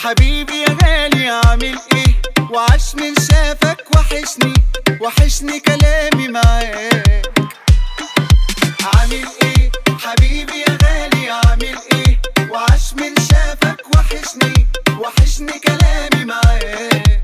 حبيبي يا غالي عامل ايه وعاش من شافك وحشني وحشني كلامي معاك عامل ايه حبيبي يا غالي عامل ايه وعاش من شافك وحشني وحشني كلامي معاك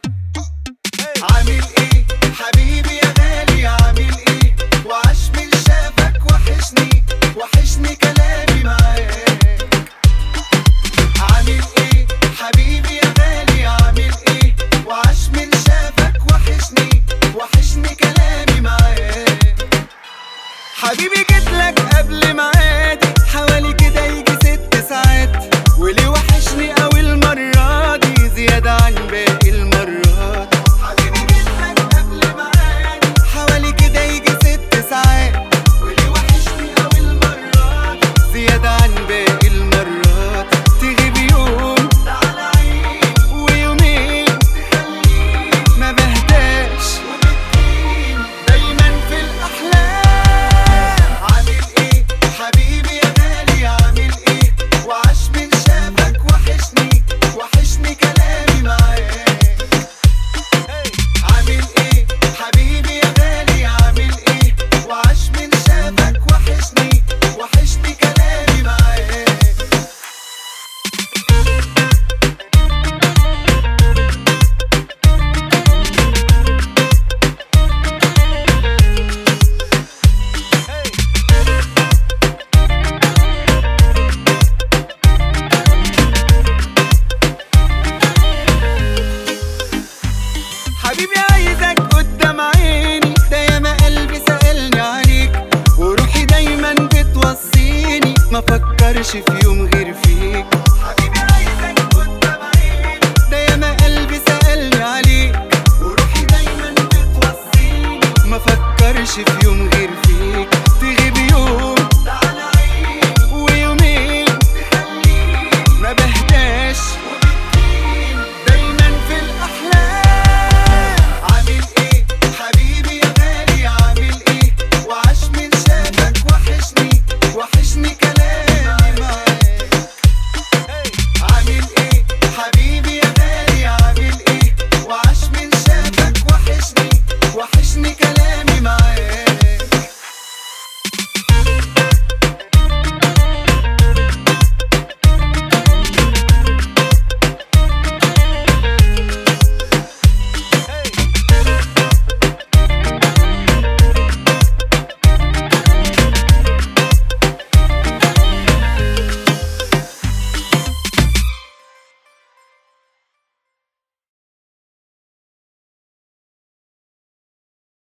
عامل ايه حبيبي يا غالي عامل ايه وعاش من شافك وحشني وحشني كلامي معاك عامل ايه حبيبي يا غالي عامل ايه وعاش من شافك وحشني وحشني كلامي معاك حبيبي جيتلك قبل ميعادي حوالي كده يجي ست ساعات وليه وحشني قوي المرة دي زيادة عن باقي المرات حبيبي جيتلك قبل ميعادي حوالي كده يجي ست ساعات وليه وحشني قوي المرة دي زيادة عن باقي المرات تغيب يوم تعالى عيد ويومين تخليني ما بهداش وبتجيني دايما في الأحلام عامل إيه حبيبي يا غالي عامل إيه وعاش من شافك وحشني وحشني كلامي معاك عامل إيه حبيبي يا غالي عامل إيه وعاش من شافك وحشني وحشني كلامي معاك حبيبي عايزك قدام عيني ده ياما قلبي سألني عليك وروحي دايما بتوصيني ما فكرش في يوم غير فيك